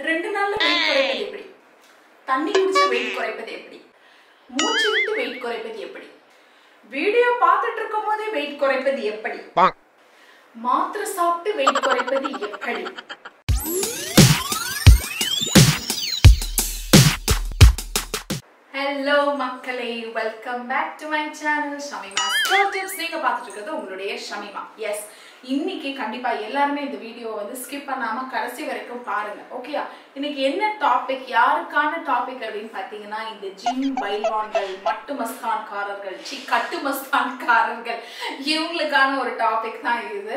ரெண்டு நாள்ல வெயிட் குறைப்பது எப்படி தண்ணி குடிச்சு வெயிட் குறைப்பது எப்படி மூச்சு விட்டு வெயிட் குறைப்பது எப்படி வீடியோ பார்த்துட்டு இருக்கும் போதே வெயிட் குறைப்பது எப்படி மாத்திரை சாப்பிட்டு வெயிட் குறைப்பது எப்படி ஹலோ மக்களே welcome back to my channel Shamima tips நீங்க பார்த்துட்டு இருக்கிறது உங்களுடைய ஷமிமா எஸ் இன்னைக்கு கண்டிப்பா எல்லாருமே இந்த வீடியோ வந்து ஸ்கிப் பண்ணாம கடைசி வரைக்கும் பாருங்க ஓகேயா இன்னைக்கு என்ன டாபிக் யாருக்கான டாபிக் அப்படின்னு பாத்தீங்கன்னா இந்த ஜிம் பைல்வான்கள் மட்டு மஸ்தான்காரர்கள் சி கட்டு மஸ்தான்காரர்கள் இவங்களுக்கான ஒரு டாபிக் தான் இது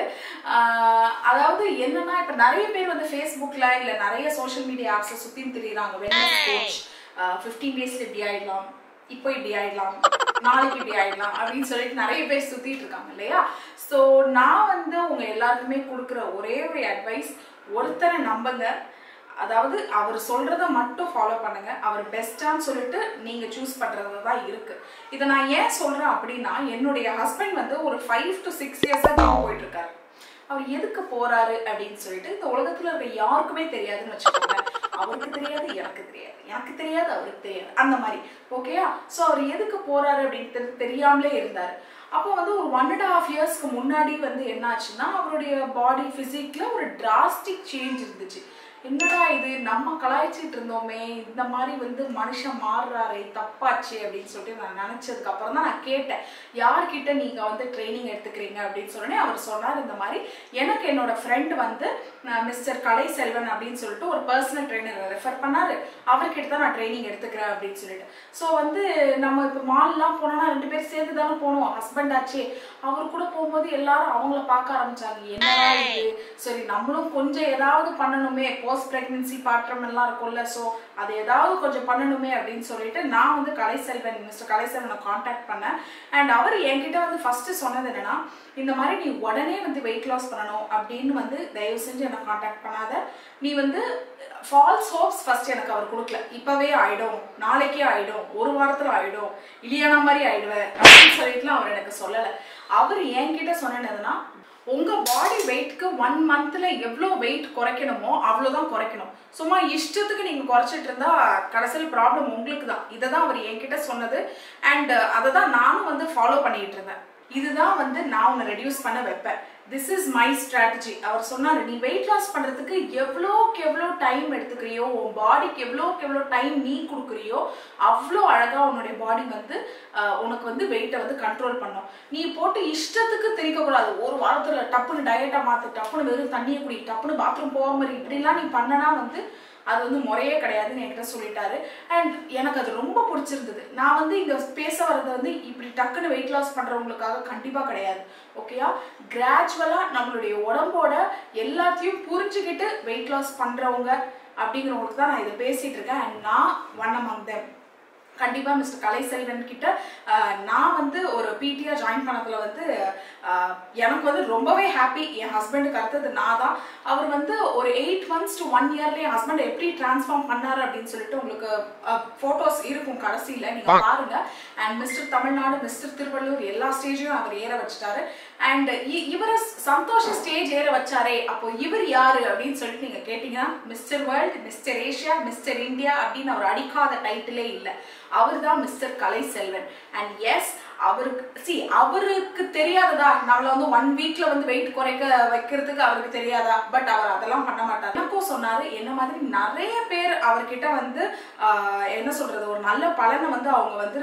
ஆஹ் அதாவது என்னன்னா இப்ப நிறைய பேர் வந்து ஃபேஸ்புக்ல இல்ல நிறைய சோஷியல் மீடியா ஆப்ஸ்ல சுத்தி திரியுறாங்க வெல்னஸ் கோச் ஃபிஃப்டீன் டேஸ்ல இப்படி ஆயிடலாம் இப்போ இப்படி ஆயிடலாம் நாளைக்கு இப்படி ஆயிடலாம் அப்படின்னு சொல்லிட்டு நிறைய பேர் சுத்திட்டு இருக்காங்க இல்லையா ஸோ நான் வந்து உங்க எல்லாருக்குமே கொடுக்குற ஒரே ஒரு அட்வைஸ் ஒருத்தரை நம்புங்க அதாவது அவர் சொல்றத மட்டும் ஃபாலோ பண்ணுங்க அவர் பெஸ்டான்னு சொல்லிட்டு நீங்க சூஸ் பண்றது தான் இருக்கு இதை நான் ஏன் சொல்றேன் அப்படின்னா என்னுடைய ஹஸ்பண்ட் வந்து ஒரு ஃபைவ் டு சிக்ஸ் இயர்ஸா போயிட்டு இருக்காரு அவர் எதுக்கு போறாரு அப்படின்னு சொல்லிட்டு இந்த உலகத்துல இருக்க யாருக்குமே தெரியாதுன்னு வச்சுக்கோங்க அவருக்கு தெரியாது எனக்கு தெரியாது எனக்கு தெரியாது அவருக்கு தெரியாது அந்த மாதிரி ஓகேயா ஸோ அவர் எதுக்கு போறாரு அப்படின்னு தெரி- தெரியாமலே இருந்தார் அப்போ வந்து ஒரு ஒன் அண்ட் ஹாஃப் இயர்ஸ்க்கு முன்னாடி வந்து என்ன ஆச்சுன்னா அவருடைய பாடி ஃபிசிக்ல ஒரு டிராஸ்டிக் சேஞ்ச் இருந்துச்சு என்னடா இது நம்ம கலாய்ச்சிட்டு இருந்தோமே இந்த மாதிரி வந்து மனுஷன் மாறுறாரே தப்பாச்சு அப்படின்னு சொல்லிட்டு நான் நினைச்சதுக்கு அப்புறம் தான் நான் கேட்டேன் யார்கிட்ட நீங்க வந்து ட்ரைனிங் எடுத்துக்கிறீங்க அப்படின்னு சொன்னோடனே அவர் சொன்னார் இந்த மாதிரி எனக்கு என்னோட ஃப்ரெண்ட் வந்து மிஸ்டர் கலை செல்வன் அப்படின்னு சொல்லிட்டு ஒரு பர்சனல் ட்ரைனர் ரெஃபர் பண்ணாரு அவர்கிட்ட தான் நான் ட்ரைனிங் எடுத்துக்கிறேன் அப்படின்னு சொல்லிட்டு ஸோ வந்து நம்ம இப்போ மால்லாம் போனோம்னா ரெண்டு பேரும் சேர்ந்து தானே போனோம் ஹஸ்பண்ட் ஆச்சே அவர் கூட போகும்போது எல்லாரும் அவங்கள பார்க்க ஆரம்பிச்சாங்க என்னடா இது சரி நம்மளும் கொஞ்சம் ஏதாவது பண்ணணுமே போஸ்ட் பிரெக்னன்சி பாற்றம் எல்லாம் இருக்கும்ல ஸோ அது ஏதாவது கொஞ்சம் பண்ணணுமே அப்படின்னு சொல்லிட்டு நான் வந்து கலைசெல்வன் மிஸ்டர் கலைசெல்வனை காண்டாக்ட் பண்ணேன் அண்ட் அவர் என்கிட்ட வந்து ஃபர்ஸ்ட் சொன்னது என்னன்னா இந்த மாதிரி நீ உடனே வந்து வெயிட் லாஸ் பண்ணணும் அப்படின்னு வந்து தயவு செஞ்சு என்னை காண்டாக்ட் பண்ணாத நீ வந்து ஃபால்ஸ் ஹோப்ஸ் ஃபர்ஸ்ட் எனக்கு அவர் கொடுக்கல இப்பவே ஆயிடும் நாளைக்கே ஆயிடும் ஒரு வாரத்துல ஆயிடும் இல்லையானா மாதிரி ஆயிடுவேன் அப்படின்னு சொல்லிட்டுலாம் அவர் எனக்கு சொல்லலை அவர் என்கிட்ட சொன்னதுன்னா உங்க பாடி வெயிட்க்கு ஒன் மந்த்ல எவ்வளோ வெயிட் குறைக்கணுமோ அவ்வளோதான் குறைக்கணும் சும்மா இஷ்டத்துக்கு நீங்க குறைச்சிட்டு இருந்தா கடைசியில் ப்ராப்ளம் உங்களுக்கு தான் இதை தான் அவர் என்கிட்ட சொன்னது அண்ட் அதை தான் நானும் வந்து ஃபாலோ பண்ணிட்டு இருந்தேன் இதுதான் வந்து நான் உன்னை ரெடியூஸ் பண்ண வைப்பேன் திஸ் இஸ் மை ஸ்ட்ராட்டஜி அவர் சொன்னார் நீ வெயிட் லாஸ் பண்ணுறதுக்கு எவ்வளோக்கு எவ்வளோ டைம் எடுத்துக்கிறியோ உன் பாடிக்கு எவ்வளோக்கு எவ்வளோ டைம் நீ கொடுக்குறியோ அவ்வளோ அழகாக உன்னுடைய பாடி வந்து ஆஹ், உனக்கு வந்து வெயிட்டை வந்து கண்ட்ரோல் பண்ணும் நீ போட்டு இஷ்டத்துக்கு திரிக்கக்கூடாது ஒரு வாரத்தில் டப்புன்னு டயட்டை மாற்று டப்புன்னு வெறும் தண்ணியை குடி டப்புன்னு பாத்ரூம் போக மாதிரி இப்படிலாம் நீ பண்ணனா வந்து அது வந்து முறையே கிடையாதுன்னு என்கிட்ட சொல்லிட்டாரு அண்ட் எனக்கு அது ரொம்ப பிடிச்சிருந்தது நான் வந்து இங்க பேச வர்றது வந்து இப்படி டக்குன்னு வெயிட் லாஸ் பண்றவங்களுக்காக கண்டிப்பா கிடையாது ஓகேயா கிராஜுவலா நம்மளுடைய உடம்போட எல்லாத்தையும் புரிஞ்சுக்கிட்டு வெயிட் லாஸ் பண்றவங்க அப்படிங்கிறவங்களுக்கு தான் நான் இதை பேசிட்டு இருக்கேன் அண்ட் நான் ஒன் அமங் them கண்டிப்பா மிஸ்டர் கலைசெல்வன் கிட்ட ஆஹ், நான் வந்து ஒரு பிடிஆ ஜாயின் பண்ணதுல வந்து ஆஹ், எனக்கு வந்து ரொம்பவே ஹாப்பி என் ஹஸ்பண்டுக்கு அடுத்தது நான் தான் அவர் வந்து ஒரு எயிட் மந்த்ஸ் டு ஒன் இயர்ல என் ஹஸ்பண்ட் எப்படி டிரான்ஸ்ஃபார்ம் பண்ணாரு அப்படின்னு சொல்லிட்டு உங்களுக்கு போட்டோஸ் இருக்கும் கடைசியில நீங்க பாருங்க and mister Tamil Nadu mister Thiruvallur எல்லா ஸ்டேஜையும் அவர் ஏற வச்சுட்டாரு அண்ட் இவரை சந்தோஷ ஸ்டேஜ் ஏற வச்சாரே அப்போ இவர் யாரு அப்படின்னு சொல்லிட்டு நீங்க கேட்டீங்கன்னா mister world mister Asia mister India அப்படின்னு அவர் அடிக்காத டைட்டிலே இல்லை அவர் தான் mister Kalaiselvan and yes அவருக்கு சி அவருக்கு தெரியாததா நம்மள வந்து ஒன் வீக்ல வந்து வெயிட் குறைக்க வைக்கிறதுக்கு அவருக்கு தெரியாதா பட் அவர் அதெல்லாம் பண்ண மாட்டார் எனக்கும் சொன்னாரு என்ன மாதிரி நிறைய பேர் அவர்கிட்ட வந்து ஆஹ், என்ன சொல்றது ஒரு நல்ல பலனை வந்து அவங்க வந்து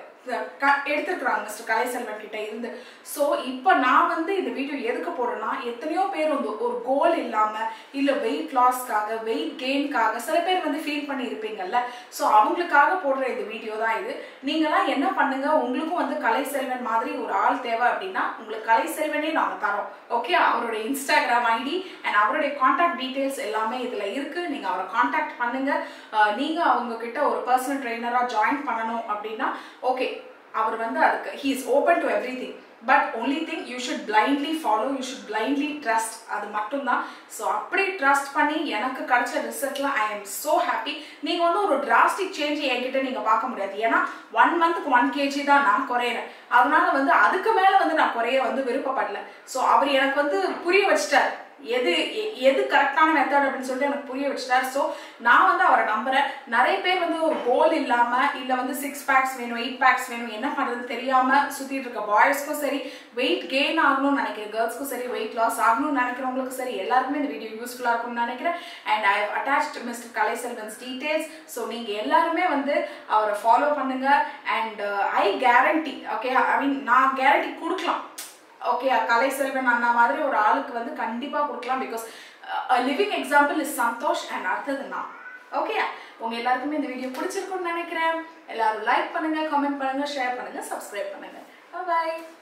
க- எடுத்திருக்கிறாங்க மிஸ்டர் கலைசெல்வன் கிட்ட இருந்து ஸோ இப்போ நான் வந்து இந்த வீடியோ எதுக்கு போடுறேன்னா எத்தனையோ பேர் வந்து ஒரு கோல் இல்லாம இல்ல வெயிட் லாஸ்க்காக வெயிட் கெயின்காக சில பேர் வந்து ஃபீல் பண்ணி இருப்பீங்கல்ல ஸோ அவங்களுக்காக போடுற இந்த வீடியோ தான் இது நீங்களாம் என்ன பண்ணுங்க உங்களுக்கும் வந்து கலைசெல்வன் மாதிரி ஒரு ஆள் தேவை அப்படின்னா உங்களுக்கு கலைசெல்வனே நாங்க தரோம் ஓகே அவருடைய இன்ஸ்டாகிராம் ஐடி அண்ட் அவருடைய காண்டாக்ட் டீடைல்ஸ் எல்லாமே இதுல இருக்கு நீங்க அவரை காண்டாக்ட் பண்ணுங்க அஹ் நீங்க அவங்க கிட்ட ஒரு பர்சனல் ட்ரைனரா ஜாயின் பண்ணணும் அப்படின்னா ஓகே அவர் வந்து அதுக்கு he is open to everything but only thing you should blindly follow you should blindly trust அது மட்டும்தான் ஸோ அப்படி ட்ரஸ்ட் பண்ணி எனக்கு கிடைச்ச ரிசல்ட்ல ஐ எம் ஸோ ஹாப்பி நீங்கள் வந்து ஒரு டிராஸ்டிக் சேஞ்ச் என்கிட்ட நீங்கள் பார்க்க முடியாது ஏன்னா ஒன் மந்த்துக்கு ஒன் கேஜி தான் நான் குறையிறேன் அதனால வந்து அதுக்கு மேலே வந்து நான் குறைய வந்து விருப்பப்படல ஸோ அவர் எனக்கு வந்து புரிய வச்சிட்டார் எது எ- எது கரெக்டான மெத்தட் அப்படின்னு சொல்லிட்டு எனக்கு புரிய வச்சுட்டார் ஸோ நான் வந்து அவரை நம்புறேன் நிறைய பேர் வந்து ஒரு கோல் இல்லாம இல்ல வந்து சிக்ஸ் பேக்ஸ் வேணும் எயிட் பேக்ஸ் வேணும் என்ன பண்றது தெரியாம சுத்திட்டு இருக்க பாய்ஸ்க்கும் சரி வெயிட் கெயின் ஆகணும்னு நினைக்கிற கேர்ள்ஸ்க்கும் சரி வெயிட் லாஸ் ஆகணும்னு நினைக்கிறவங்களுக்கும் சரி எல்லாருக்குமே இந்த வீடியோ யூஸ்ஃபுல்லா இருக்கும்னு நினைக்கிறேன் and I attached mister Kalaiselvan's details so நீங்க எல்லாருமே வந்து அவரை ஃபாலோ பண்ணுங்க and I guarantee okay I mean நான் கேரண்டி கொடுக்கலாம் ஓகே கலை செல்வன் அண்ணா மாதிரி ஒரு ஆளுக்கு வந்து கண்டிப்பா கொடுக்கலாம் because living example is Santhosh and அடுத்தது நான் ஓகே உங்க எல்லாருக்குமே இந்த வீடியோ பிடிச்சிருக்கும்னு நினைக்கிறேன் எல்லாரும் லைக் பண்ணுங்க கமெண்ட் பண்ணுங்க ஷேர் பண்ணுங்க சப்ஸ்கிரைப் பண்ணுங்க பாய்